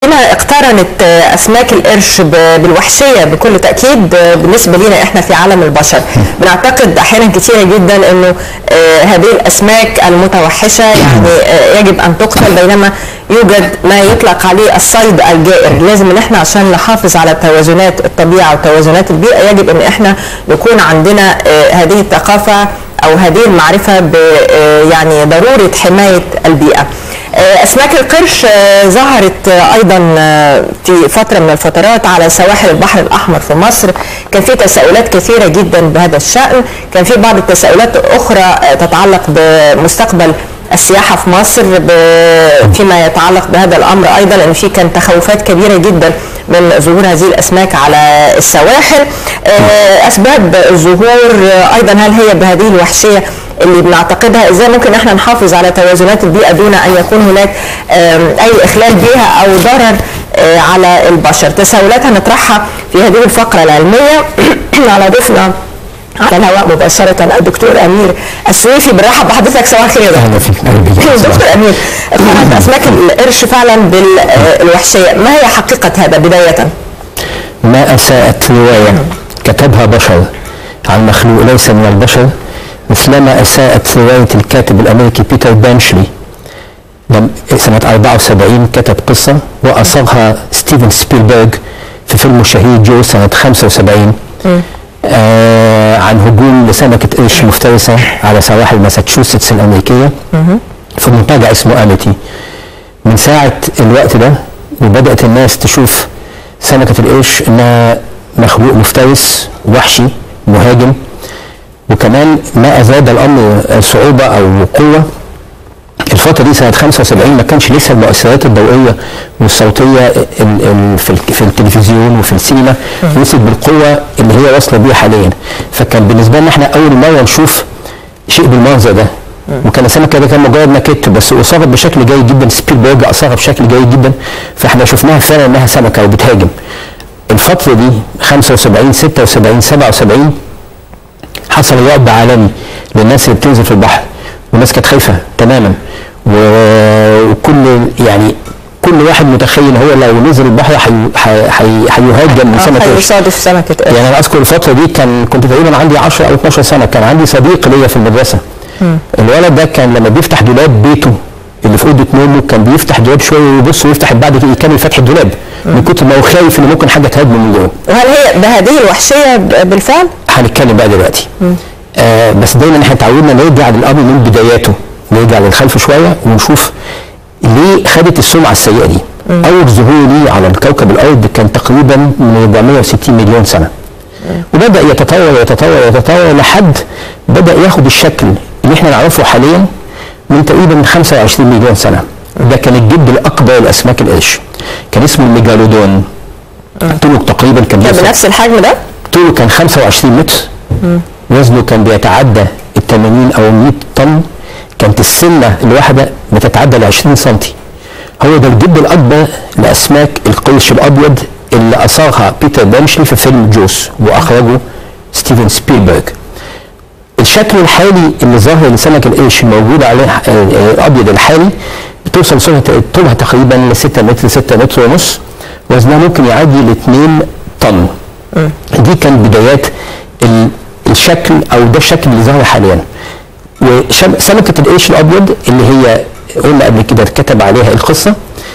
هنا اقترنت اسماك القرش ب- بالوحشيه بكل تاكيد بالنسبه لنا احنا في عالم البشر بنعتقد احيانا كثيره جدا انه آه، هذه الاسماك المتوحشه يعني آه، يجب ان تقتل بينما يوجد ما يطلق عليه الصيد الجائر لازم ان احنا عشان نحافظ على توازنات الطبيعه وتوازنات البيئه يجب ان احنا يكون عندنا آه، هذه الثقافه او هذه المعرفه ب آه، يعني ضروره حمايه البيئه آه، اسماك القرش آه، ظهرت آه، ايضا آه، في فتره من الفترات على سواحل البحر الاحمر في مصر كان في تساؤلات كثيره جدا بهذا الشان كان في بعض التساؤلات اخرى آه، تتعلق بمستقبل السياحه في مصر ب- فيما يتعلق بهذا الامر ايضا ان في كان تخوفات كبيره جدا من ظهور هذه الاسماك على السواحل آه، اسباب الظهور آه، ايضا هل هي بهذه الوحشيه اللي بنعتقدها ازاي ممكن احنا نحافظ على توازنات البيئه دون ان يكون هناك آم، اي اخلال بها او ضرر آه، على البشر تساؤلات هنطرحها في هذه الفقره العلميه على ضيفنا على الهواء مباشرة الدكتور أمير السويفي برحب بحضرتك صباح الخير يا دكتور. اهلا فيك اهلا بيك دكتور أمير اقترنت أسماك القرش فعلا بالوحشية ما هي حقيقة هذا بداية؟ ما اساءت روايه كتبها بشر عن مخلوق ليس من البشر مثلما اساءت روايه الكاتب الامريكي بيتر بانشلي لم سنه 74 كتب قصه واصاغها ستيفن سبيلبرج في فيلم الشهير جو سنه 75 آه عن هجوم لسمكه قرش مفترسه على سواحل ماساتشوستس الامريكيه في منتجع اسمه اميتي من ساعة الوقت ده وبدأت الناس تشوف سمكة القرش إنها مخلوق مفترس وحشي مهاجم وكمان ما أزاد الأمر صعوبة أو قوة الفترة دي سنة 75 ما كانش لسه المؤثرات الضوئية والصوتية ال- ال- في الك- في التلفزيون وفي السينما وصلت بالقوة اللي هي واصلة بيها حاليا فكان بالنسبة لنا احنا أول مرة نشوف شيء بالمنظر ده وكان السمكة ده كان مجرد ماكيت بس أصاغت بشكل جيد جدا سبيلبرج أصاغها بشكل جيد جدا فاحنا شفناها فعلا إنها سمكة وبتهاجم الفترة دي 75 76 77 حصل رعب عالمي للناس اللي بتنزل في البحر والناس كانت خايفه تماما و- وكل يعني كل واحد متخيل ان هو لو نزل البحر حي- حي- حي- هيهاجم من سمكه قرش. هيصادف سمكة قرش يعني انا اذكر الفتره دي كان كنت تقريبا عندي 10 او 12 سنه كان عندي صديق ليا في المدرسه الولد ده كان لما بيفتح دولاب بيته اللي في اوضه نومه كان بيفتح دولاب شويه ويبص ويفتح بعد كده يكمل فتح الدولاب من كتر ما هو خايف ان ممكن حاجه تهاجمه من جوه وهل هي بهذه الوحشية ب- بالفعل؟ هنتكلم بقى دلوقتي آه بس دايما احنا اتعودنا نرجع للامر من بداياته نرجع للخلف شويه ونشوف ليه خدت السمعه السيئه دي اول ظهور ليه على الكوكب الارض كان تقريبا من 460 مليون سنه وبدا يتطور يتطور يتطور لحد بدا ياخد الشكل اللي احنا نعرفه حاليا من تقريبا من 25 مليون سنه ده كان الجد الاكبر لاسماك القرش كان اسمه الميجالودون طوله تقريبا كان كان بيوصل بنفس الحجم ده؟ طوله كان 25 متر وزنه كان بيتعدى ال 80 او ال 100 طن كانت السنه الواحده بتتعدى ل 20 سم هو ده الجد الاكبر لاسماك القرش الابيض اللي اثارها بيتر بانشلي في فيلم جوس واخرجه ستيفن سبيلبرج الشكل الحالي اللي ظاهر لسمك القرش الموجود عليه آه، آه، الابيض الحالي بتوصل سرعه طولها تقريبا ل 6 متر 6 متر ونص وزنها ممكن يعدي ل 2 طن دي كان بدايات ال- الشكل او ده الشكل اللي ظاهر حاليا وسمكه القرش الابيض اللي هي قلنا قبل كده اتكتب عليها القصه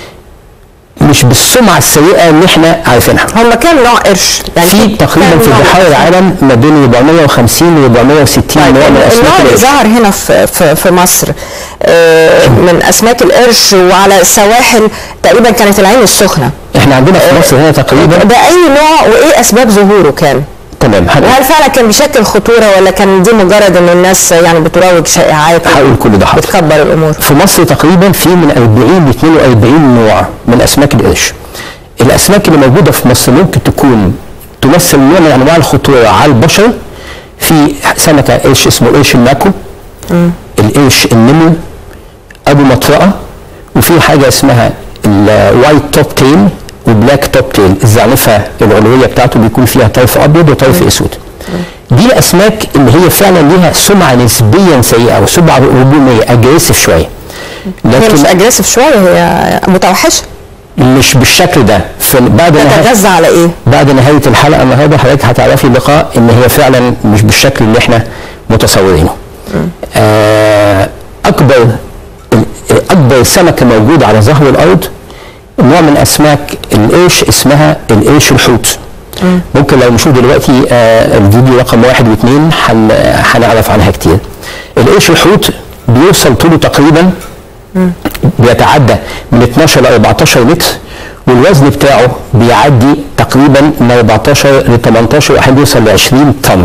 مش بالسمعه السيئه اللي احنا عارفينها هم كام نوع قرش؟ في تقريبا كام في نوع بحار قرش؟ العالم ما بين 450 و 460 طيب نوع من النوع اسماك اللي القرش ظهر هنا في في, في مصر آه، من اسماك القرش وعلى السواحل تقريبا كانت العين السخنه احنا عندنا في مصر هنا تقريبا ده اي نوع وايه اسباب ظهوره كان؟ تمام هن- وهل فعلا كان بيشكل خطوره ولا كان دي مجرد ان الناس يعني بتروج شائعات هقول كل ده حاضر بتكبر الامور؟ في مصر تقريبا في من 40 ل 42 نوع من اسماك القرش الاسماك اللي موجوده في مصر ممكن تكون تمثل نوع من انواع الخطوره على البشر في سمكه قرش اسمه قرش الماكو القرش النمر ابو مطرقه وفي حاجه اسمها الوايت توب تيل وبلاك توب تيل الزعنفه العلويه بتاعته بيكون فيها طرف ابيض وطرف اسود دي الاسماك اللي هي فعلا ليها سمعه نسبيا سيئه او سمعه هجوميه اجريسيف شويه هي مش لكن اجريسيف شويه هي متوحشه مش بالشكل ده في بعد نهايه تتغذى على ايه؟ بعد نهايه الحلقه النهارده حضرتك هتعرفي اللقاء ان هي فعلا مش بالشكل اللي احنا متصورينه. آه اكبر اكبر سمكه موجوده على ظهر الارض نوع من اسماك القرش اسمها القرش الحوت. ممكن لو نشوف دلوقتي آه الفيديو رقم واحد واثنين هن- هنعرف عنها كتير. القرش الحوت بيوصل طوله تقريبا بيتعدى من 12 ل 14 متر والوزن بتاعه بيعدي تقريبا من 14 ل 18 واحيانا بيوصل ل 20 طن.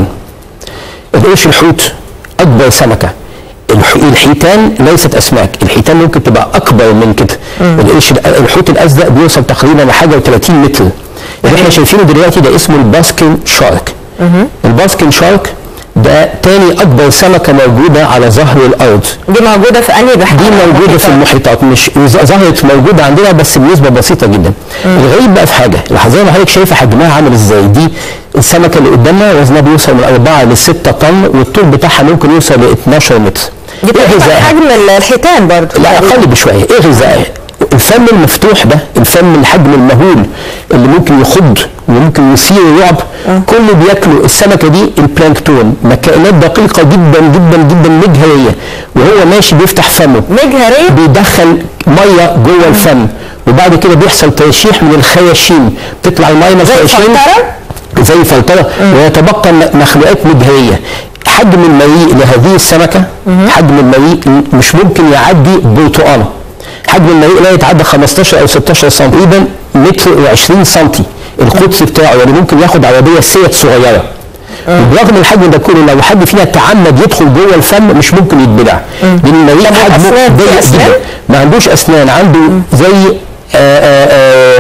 القرش الحوت اكبر سمكه الح- الحيتان ليست اسماك الحيتان ممكن تبقى اكبر من كده القرش الحوت الازرق بيوصل تقريبا لحاجه و30 متر اللي احنا شايفينه دلوقتي ده اسمه الباسكن شارك الباسكن شارك ده تاني اكبر سمكه موجوده على ظهر الارض دي موجوده في انهي بحر؟ دي موجوده في المحيطات مش ظهرت موجوده عندنا بس بنسبه بسيطه جدا الغريب بقى في حاجه زي ما حضرتك شايفه حجمها عامل ازاي دي السمكه اللي قدامنا وزنها بيوصل من 4 ل 6 طن والطول بتاعها ممكن يوصل ل 12 متر دي ايه بتبقى غذائها؟ حجم الحيتان برضو لا اقل بشويه ايه غذائها الفم المفتوح ده الفم الحجم المهول اللي ممكن يخض وممكن يثير الرعب كل بياكلوا السمكه دي البلانكتون كائنات دقيقه جدا جدا جدا مجهريه وهو ماشي بيفتح فمه مجهريه بيدخل ميه جوه الفم وبعد كده بيحصل ترشيح من الخياشيم تطلع الميه من زي الخياشيم الفلتره زي فلتره ويتبقى م- مخلوقات مجهريه حجم المريء لهذه السمكه حجم المريء مش ممكن يعدي برتقانه حجم المريء لا يتعدى 15 او 16 سم تقريبا متر و20 سم القدس بتاعه يعني ممكن ياخد عربيه سيت صغيره وبرغم الحجم ده كله لو حد فينا تعمد يدخل جوه الفم مش ممكن يتبلع لان المريء طب حجمه والأسنان؟ في ضيق أسنان؟ جدا ما عندوش اسنان عنده زي آآ آآ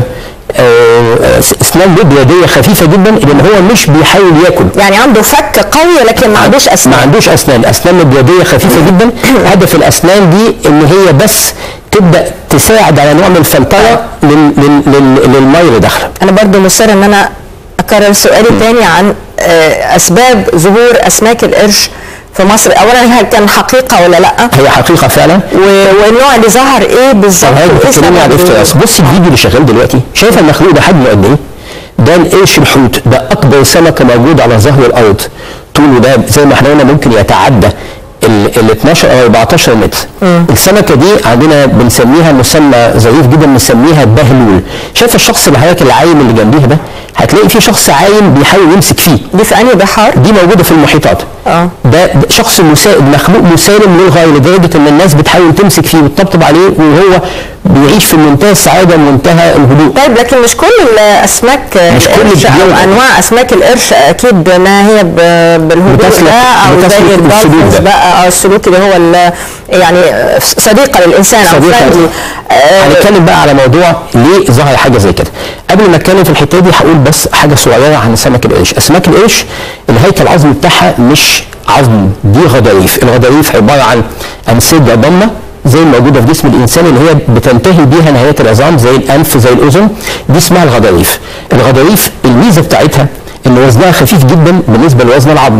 آآ اسنان بيض خفيفه جدا لان هو مش بيحاول ياكل يعني عنده فك قوي لكن ما عندوش ما اسنان عندوش اسنان اسنان مبيضيه خفيفه جدا هدف الاسنان دي ان هي بس تبدا تساعد على نوع من الفلتره لل- لل- لل- للميه اللي داخله انا برضو مصر ان انا اكرر سؤالي تاني عن آه، اسباب ظهور اسماك القرش في مصر اولا هل كان حقيقه ولا لا هي حقيقه فعلا و- والنوع اللي ظهر ايه بالظبط طب هاي وإيه بتتكلمي عن سبب افتراس بصي الفيديو اللي شغال دلوقتي شايفه المخلوق ده حجمه قد ايه؟ ده القرش الحوت ده اكبر سمكه موجوده على ظهر الارض طوله ده زي ما احنا قلنا ممكن يتعدى ال ال 12 او 14 متر السمكه دي عندنا بنسميها مسمى ظريف جدا بنسميها بهلول شايف الشخص اللي حضرتك العايم اللي جنبيها ده هتلاقي في شخص عايم بيحاول يمسك فيه دي في انهي بحار دي موجوده في المحيطات اه ده ده شخص مساعد مخلوق مسالم للغايه لدرجه ان الناس بتحاول تمسك فيه وتطبطب عليه وهو بيعيش في منتهى السعاده ومنتهى الهدوء طيب لكن مش كل الاسماك مش كل القرش او الديون. انواع اسماك القرش اكيد ما هي ب- بالهدوء بتسلك- ده او بتسلك زي السلوك الدولفينز ده. بقى او السلوك اللي هو ال- يعني صديقه للانسان او صديقة. friendly. آه، هنتكلم بقى على موضوع ليه ظهر حاجه زي كده قبل ما اتكلم في الحته دي هقول بس حاجه صغيره عن سمك القرش اسماك القرش الهيكل العظمي بتاعها مش عظم دي غضاريف الغضاريف عباره عن انسجه ضمه زي الموجوده في جسم الانسان اللي هي بتنتهي بيها نهايات العظام زي الانف زي الاذن دي اسمها الغضاريف الغضاريف الميزه بتاعتها ان وزنها خفيف جدا بالنسبه لوزن العظم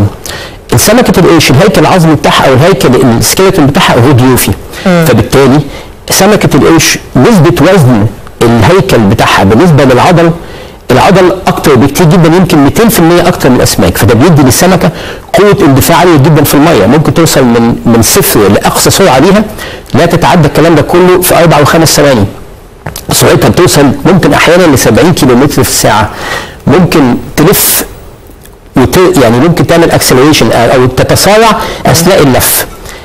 سمكه القرش الهيكل العظمي بتاعها او الهيكل السكيلتون بتاعها غضروفي فبالتالي سمكه القرش نسبه وزن الهيكل بتاعها بالنسبه للعضل العضل اكتر بكتير جدا يمكن 200% اكتر من الاسماك فده بيدي للسمكه قوه اندفاع عاليه جدا في الميه ممكن توصل من من صفر لاقصى سرعه ليها لا تتعدى الكلام ده كله في اربع وخمس ثواني سرعتها بتوصل ممكن احيانا ل 70 كيلو متر في الساعه ممكن تلف وت... يعني ممكن تعمل اكسلريشن او تتسارع اثناء اللف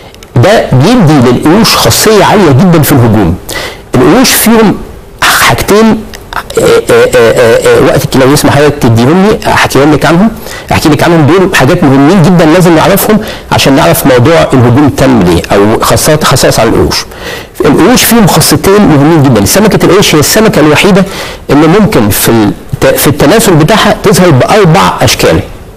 ده بيدي للقروش خاصيه عاليه جدا في الهجوم القروش فيهم حاجتين آه، آه، آه، آه، وقتك لو يسمح حضرتك تديهم لي احكيهم لك عنهم احكي لك عنهم دول حاجات مهمين جدا لازم نعرفهم عشان نعرف موضوع الهجوم تم ليه او خاصات خصائص على القروش القروش فيهم خاصتين مهمين جدا سمكه القرش هي السمكه الوحيده اللي ممكن في الت- في التناسل بتاعها تظهر باربع اشكال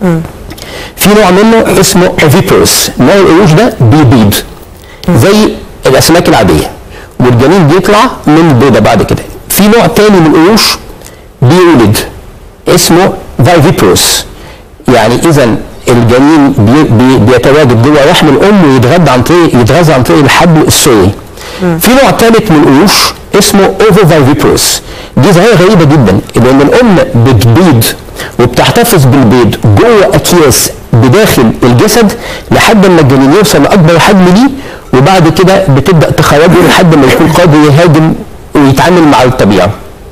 في نوع منه اسمه اوفيبروس نوع القروش ده بيبيض زي الاسماك العاديه والجنين بيطلع من البيضه بعد كده في نوع تاني من القروش بيولد اسمه فايفيبروس يعني اذا الجنين بي بي بيتواجد جوه رحم الام ويتغذى عن طريق يتغذى عن طريق الحبل السري في نوع ثالث من القروش اسمه اوفوفايفيبروس دي ظاهره غريبه جدا لان الام بتبيض وبتحتفظ بالبيض جوه اكياس بداخل الجسد لحد ما الجنين يوصل لاكبر حجم ليه وبعد كده بتبدا تخرجه لحد ما يكون قادر يهاجم ويتعامل مع الطبيعه.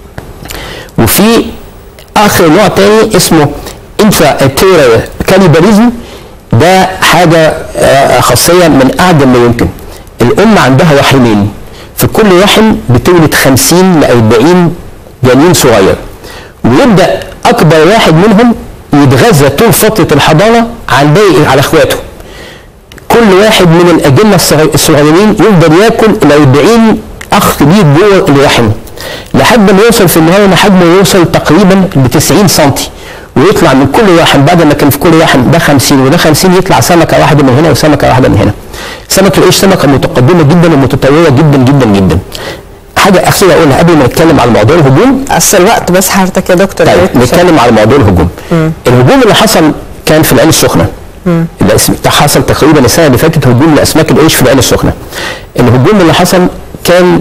وفي اخر نوع تاني اسمه انفرا اتيرال كانيباليزم ده حاجه آه، خاصيه من اعجب ما يمكن. الام عندها رحمين في كل رحم بتولد 50 ل 40 جنين صغير ويبدا اكبر واحد منهم يتغذى طول فتره الحضانه على الباقي على اخواته كل واحد من الاجنه الصغ- الصغيرين يفضل ياكل ال 40 اخ ليه جوه الرحم لحد ما يوصل في النهايه ان حجمه يوصل تقريبا ل 90 سم ويطلع من كل رحم بعد ما كان في كل رحم ده 50 وده 50 يطلع سمكه واحده من هنا وسمكه واحده من هنا. سمكه القش سمكه متقدمه جدا ومتطوره جدا جدا جدا. حاجه اخيره اقولها قبل ما نتكلم على موضوع الهجوم اصل الوقت بس حضرتك يا دكتور يا طيب ريت تشرح. نتكلم على موضوع الهجوم الهجوم اللي حصل كان في العين السخنه اللي اسم- ده حصل تقريبا السنه اللي فاتت هجوم لاسماك القرش في العين السخنه الهجوم اللي حصل كان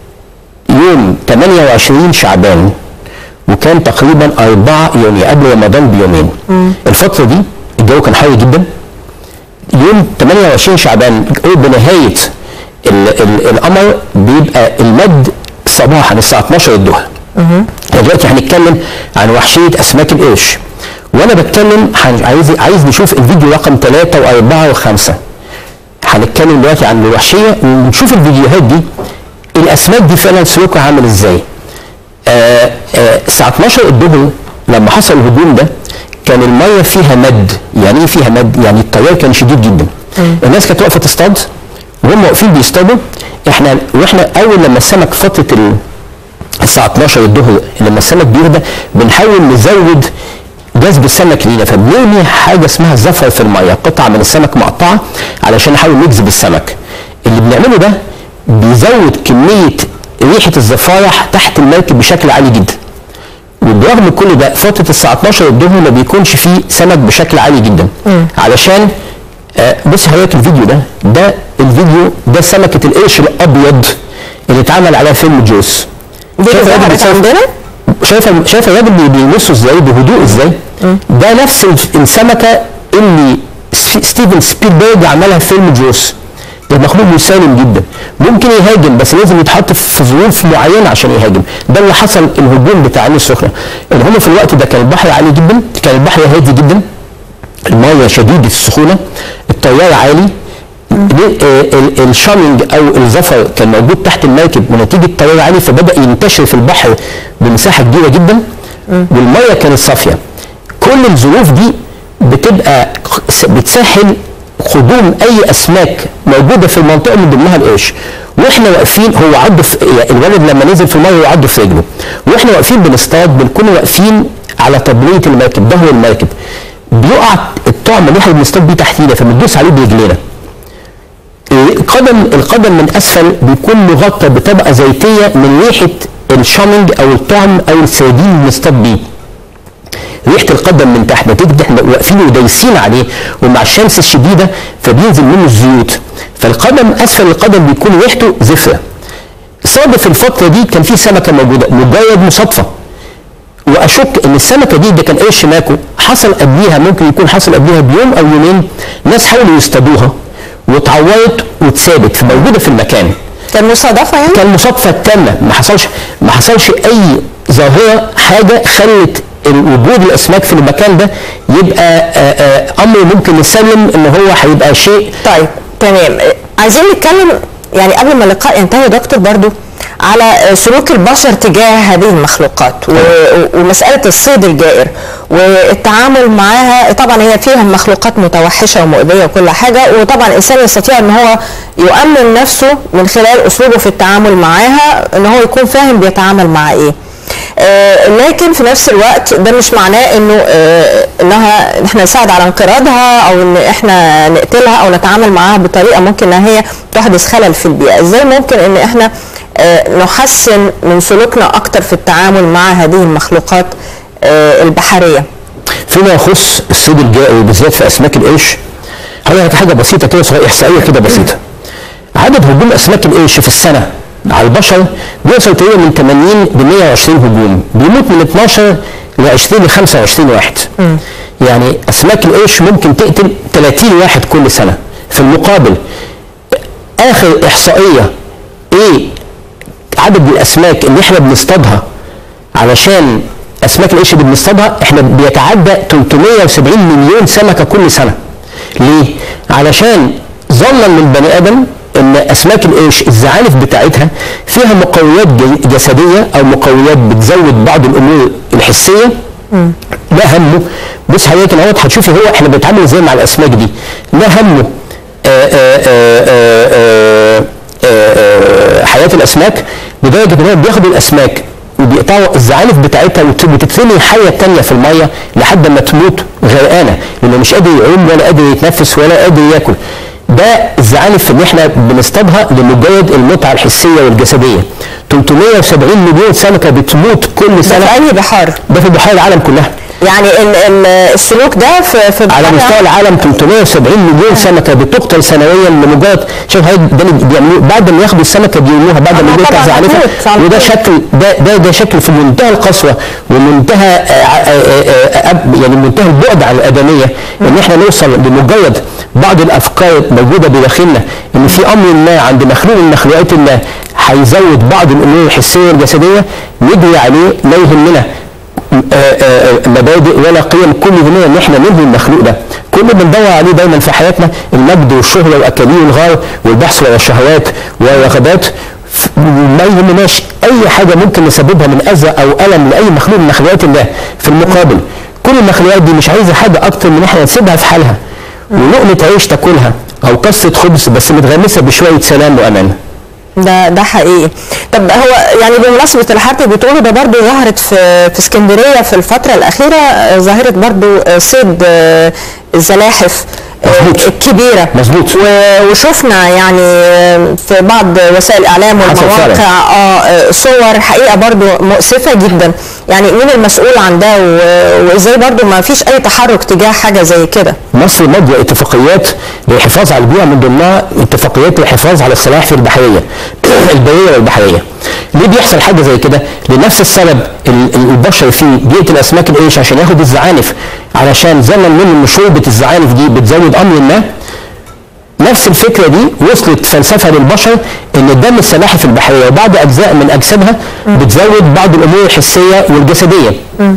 يوم 28 شعبان وكان تقريبا أربعة يعني قبل رمضان بيومين الفترة دي الجو كان حر جدا يوم 28 شعبان قرب نهاية ال- ال- القمر بيبقى المد صباحا الساعة 12 الظهر دلوقتي هنتكلم عن وحشية أسماك القرش وأنا بتكلم هن- عايز عايز نشوف الفيديو رقم 3 و4 و5 هنتكلم دلوقتي عن الوحشية ونشوف الفيديوهات دي الأسماك دي فعلا سلوكها عامل إزاي آه، آه، الساعة 12 الظهر لما حصل الهجوم ده كان المية فيها مد يعني ايه فيها مد يعني التيار كان شديد جدا الناس كانت واقفة تصطاد وهم واقفين بيصطادوا احنا واحنا اول لما السمك فترة ال- الساعة 12 الظهر لما السمك بيهدى بنحاول نزود جذب السمك لينا فبنرمي حاجة اسمها زفر في المية قطعة من السمك مقطعة علشان نحاول نجذب السمك اللي بنعمله ده بيزود كمية ريحة الزفارة تحت المركب بشكل عالي جدا وبرغم كل ده فترة الساعة 12 الظهر ما بيكونش فيه سمك بشكل عالي جدا علشان آه، بص حضرتك الفيديو ده ده الفيديو ده سمكة القرش الأبيض اللي اتعمل عليها فيلم جوس دي شايف اللي الراجل ظهرت بيتصرف- عندنا شايفه شايفه الراجل بي- بيمصه ازاي بهدوء ازاي ده نفس الف- السمكه اللي س- ستيفن سبيلبرج عملها في فيلم جوس ده مخلوق مسالم جدا ممكن يهاجم بس لازم يتحط في ظروف معينه عشان يهاجم ده اللي حصل الهجوم بتاع عين السخنه اللي هم في الوقت ده كان البحر عالي جدا كان البحر هادي جدا الميه شديده السخونه التيار عالي ليه- آه، ال- الشامينج او الزفر كان موجود تحت المركب ونتيجه تيار عالي فبدا ينتشر في البحر بمساحه كبيره جدا والميه كانت صافيه كل الظروف دي بتبقى س- بتسهل قدوم اي اسماك موجوده في المنطقه من ضمنها القرش واحنا واقفين هو عضه في يعني الولد لما نزل في الميه هو عضه في رجله واحنا واقفين بنصطاد بنكون واقفين على طبليه المركب ظهر المركب بيقع الطعم اللي احنا بنصطاد بيه تحتينا فبندوس عليه برجلينا القدم القدم من اسفل بيكون مغطى بطبقه زيتيه من ريحه الشامينج او الطعم او السردين اللي بنصطاد بيه ريحه القدم من تحت نتيجه احنا واقفين ودايسين عليه ومع الشمس الشديده فبينزل منه الزيوت فالقدم اسفل القدم بيكون ريحته زفره صادف الفتره دي كان في سمكه موجوده مجرد مصادفه واشك ان السمكه دي ده كان قرش ماكو حصل قبليها ممكن يكون حصل قبليها بيوم او يومين ناس حاولوا يصطادوها واتعورت واتثابت فموجوده في المكان كان مصادفه يعني كان مصادفه تامه ما حصلش ما حصلش اي ظاهره حاجه خلت وجود الاسماك في المكان ده يبقى آآ آآ امر ممكن نسلم ان هو هيبقى شيء طيب تمام عايزين نتكلم يعني قبل ما اللقاء ينتهي يا دكتور برضو على سلوك البشر تجاه هذه المخلوقات و- ومسألة الصيد الجائر والتعامل معاها طبعا هي فيها مخلوقات متوحشة ومؤذية وكل حاجة وطبعا الإنسان يستطيع أن هو يؤمن نفسه من خلال أسلوبه في التعامل معاها أن هو يكون فاهم بيتعامل مع إيه آه، لكن في نفس الوقت ده مش معناه انه آه، انها احنا نساعد على انقراضها او ان احنا نقتلها او نتعامل معاها بطريقه ممكن ان هي تحدث خلل في البيئه ازاي ممكن ان احنا آه، نحسن من سلوكنا اكتر في التعامل مع هذه المخلوقات آه، البحريه فيما يخص الصيد الجائر وبالذات في اسماك القرش هقول لك حاجه بسيطه كده صغيره احصائيه كده بسيطه عدد هجوم اسماك القرش في السنه على البشر بيوصل تقريبا من 80 ل 120 هجوم بيموت من 12 ل 20 ل 25 واحد يعني اسماك القرش ممكن تقتل 30 واحد كل سنه في المقابل اخر احصائيه ايه عدد الاسماك اللي احنا بنصطادها علشان اسماك القرش اللي بنصطادها احنا بيتعدى 370 مليون سمكه كل سنه ليه علشان ظنا للبني ادم ان اسماك القرش الزعانف بتاعتها فيها مقويات ج- جسديه او مقويات بتزود بعض الامور الحسيه لا همه بص حضرتك اهوت هتشوفي هو احنا بنتعامل ازاي مع الاسماك دي لا همه آآ آآ آآ آآ حياه الاسماك لدرجه ان هو بياخد الاسماك وبيقطعوا الزعانف بتاعتها وت- وتترمي الحيه التانيه في الميه لحد ما تموت غرقانه لانه مش قادر يعوم ولا قادر يتنفس ولا قادر ياكل ده الزعانف اللي احنا بنصطادها لمجرد المتعه الحسيه والجسديه 370 مليون سمكه بتموت كل ده سنه في اي بحار ده في بحار العالم كلها يعني ال- ال- السلوك ده في في على بحار- مستوى العالم 370 مليون سمكه بتقتل سنويا لمجرد شوف هاي ده اللي بيعملوه بعد ما ياخدوا السمكه بيرموها بعد ما آه، يقطع طبعاً زعانفها هتموت على وده طول. شكل ده ده ده شكل في منتهى القسوه ومنتهى آه، آه، آه، آه، يعني منتهى البعد عن الادميه ان احنا نوصل لمجرد بعض الافكار موجوده بداخلنا ان في امر ما عند مخلوق من مخلوقات الله هيزود بعض الامور الحسيه والجسديه نجري عليه لا يهمنا آه، آه، مبادئ ولا قيم كل همنا ان احنا ننهي المخلوق ده كل اللي بندور عليه دايما في حياتنا المجد والشهره واكاليل الغار والبحث ورا الشهوات والرغبات ف- ما يهمناش اي حاجه ممكن نسببها من اذى او الم لاي مخلوق من مخلوقات الله في المقابل كل المخلوقات دي مش عايزه حاجه اكتر من احنا نسيبها في حالها ولقمه عيش تاكلها او قصه خبز بس متغمسه بشويه سلام وامان ده ده حقيقي طب هو يعني بمناسبه اللي حضرتك بتقوله ده برضو ظهرت في في اسكندريه في الفتره الاخيره آه، ظاهره برضو آه، صيد آه، الزلاحف آه، مظبوط. الكبيره مظبوط. و- وشفنا يعني آه، في بعض وسائل الاعلام حصل فعلا. والمواقع اه آه، صور حقيقه برضو مؤسفه جدا يعني مين المسؤول عن ده و- وازاي برضو ما فيش اي تحرك تجاه حاجه زي كده مصر ماضيه اتفاقيات للحفاظ على البيئه من ضمنها اتفاقيات للحفاظ على السلاحف البحريه البريه والبحريه. ليه بيحصل حاجه زي كده؟ لنفس السبب ال- ال- البشر فيه بيقتل اسماك القرش عشان ياخد الزعانف علشان زمن من ان شوربه الزعانف دي بتزود امر ما نفس الفكره دي وصلت فلسفه للبشر ان دم السلاحف البحريه وبعض اجزاء من اجسامها بتزود بعض الامور الحسيه والجسديه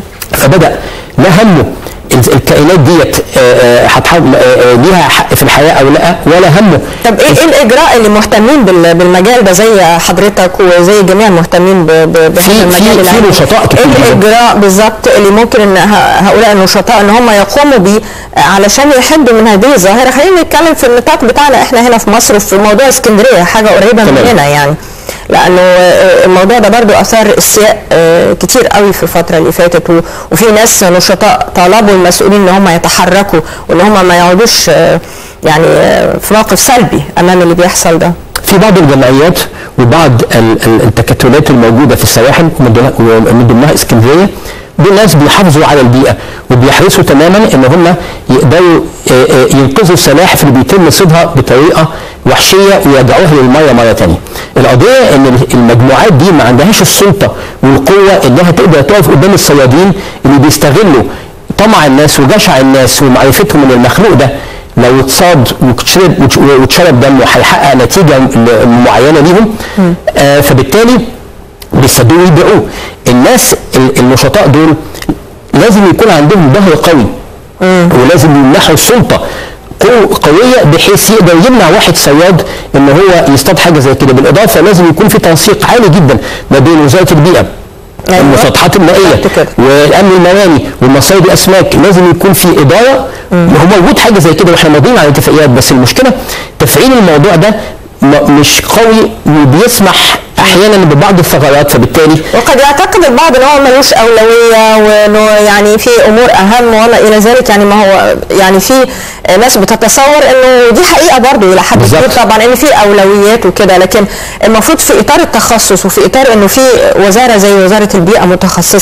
فبدا لا همه ال- الكائنات ديت آه، آه، هتحاول- آه، آه، ليها حق في الحياه او لا ولا همه طب ايه ايه الاجراء اللي مهتمين بال- بالمجال ده زي حضرتك وزي جميع المهتمين ب- ب- في- بهذا في- المجال في العلمي؟ نشطاء كتير ايه جداً. الاجراء بالظبط اللي ممكن ان ه- هؤلاء النشطاء ان هم يقوموا بيه علشان يحدوا من هذه الظاهره خلينا نتكلم في النطاق بتاعنا احنا هنا في مصر في موضوع اسكندريه حاجه قريبه تمام. مننا يعني لانه آه، الموضوع ده برضو اثار استياء آه، كتير قوي في الفتره اللي فاتت و- وفي ناس نشطاء طلبوا المسؤولين ان هم يتحركوا وان هم ما يقعدوش آه، يعني آه، في موقف سلبي امام اللي بيحصل ده في بعض الجمعيات وبعض ال- ال- التكتلات الموجوده في السواحل ومن ضمنها- ومن ضمنها اسكندريه دول ناس بيحافظوا على البيئه وبيحرصوا تماما ان هم يقدروا آه، آه، ينقذوا السلاحف اللي بيتم صيدها بطريقه وحشيه ويرجعوها للميه مره ثانيه. القضيه ان المجموعات دي ما عندهاش السلطه والقوه انها تقدر تقف قدام الصيادين اللي بيستغلوا طمع الناس وجشع الناس ومعرفتهم ان المخلوق ده لو اتصاد واتشرب واتشرب دمه هيحقق نتيجه ل- معينه ليهم آه فبالتالي بيصدقوا ويبيعوه الناس ال- النشطاء دول لازم يكون عندهم ظهر قوي ولازم يمنحوا سلطه قو- قويه بحيث يقدر يمنع واحد صياد ان هو يصطاد حاجه زي كده بالاضافه لازم يكون في تنسيق عالي جدا ما بين وزاره البيئه أيوة. المسطحات المائيه بالظبط كده. والامن المواني ومصايد الاسماك لازم يكون في اداره هو موجود حاجه زي كده واحنا ماضيين على اتفاقيات بس المشكله تفعيل الموضوع ده م- مش قوي وبيسمح احيانا ببعض الثغرات فبالتالي وقد يعتقد البعض ان هو ملوش اولويه وانه يعني في امور اهم وما الى ذلك يعني ما هو يعني في ناس بتتصور انه دي حقيقه برضه الى حد كبير بالظبط. طبعا ان في اولويات وكده لكن المفروض في اطار التخصص وفي اطار انه في وزاره زي وزاره البيئه متخصصه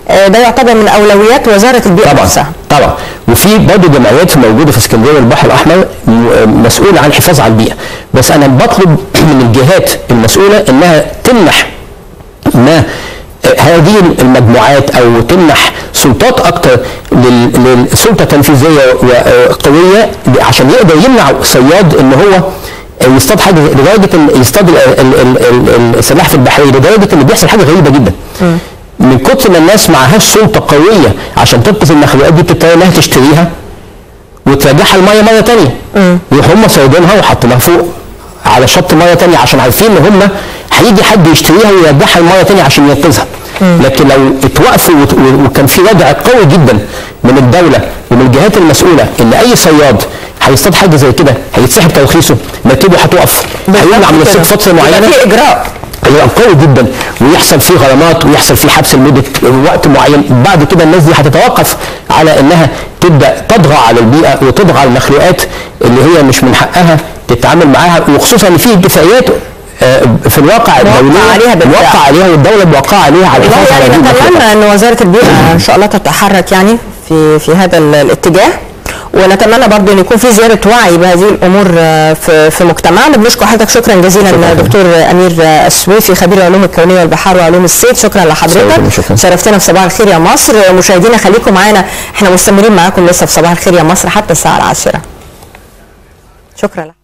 آه، ده يعتبر من اولويات وزاره البيئه طبعا نفسها طبعا وفي برضه جمعيات موجوده في اسكندريه والبحر الاحمر م- مسؤوله عن الحفاظ على البيئه بس انا بطلب من الجهات المسؤوله انها تمنح ما هذه المجموعات او تمنح سلطات اكتر لل- للسلطه التنفيذيه وقويه عشان يقدر يمنع صياد ان هو يصطاد حاجه لدرجه ان يصطاد ال- ال- ال- ال- السلاح في البحريه لدرجه ان بيحصل حاجه غريبه جدا من كتر ما الناس معهاش سلطه قويه عشان تنقذ المخلوقات دي بتضطر انها تشتريها وترجعها الميه مره ثانيه يروحوا هم صيادينها وحاطينها فوق على شط مره ثانيه عشان عارفين ان هم هيجي حد يشتريها ويرجعها المره ثانيه عشان ينقذها لكن لو اتوقفوا وت- و- وكان في وضع قوي جدا من الدوله ومن الجهات المسؤوله ان اي صياد هيصطاد حاجه زي كده هيتسحب ترخيصه مركبه هتقف هيمنع من الصيد فتره معينه يبقى في اجراء هيبقى قوي جدا ويحصل فيه غرامات ويحصل فيه حبس لمده وقت معين بعد كده الناس دي هتتوقف على انها تبدا تطغى على البيئه وتطغى على المخلوقات اللي هي مش من حقها تتعامل معاها وخصوصا ان في اتفاقيات آه، في الواقع الدوليه عليها بالفعل. موقع عليها والدوله موقعه عليها على والله الحفاظ على يعني هذه المخلوقات. نتمنى ان وزاره البيئه ان شاء الله تتحرك يعني في في هذا ال- الاتجاه ونتمنى برضو ان يكون في زياده وعي بهذه الامور آه، في في مجتمعنا بنشكر حضرتك شكرا جزيلا شكراً. دكتور امير آه، السويفي خبير العلوم الكونيه والبحار وعلوم الصيد شكرا لحضرتك شكراً. شرفتنا في صباح الخير يا مصر مشاهدينا خليكم معانا احنا مستمرين معاكم لسه في صباح الخير يا مصر حتى الساعه العاشره شكرا لك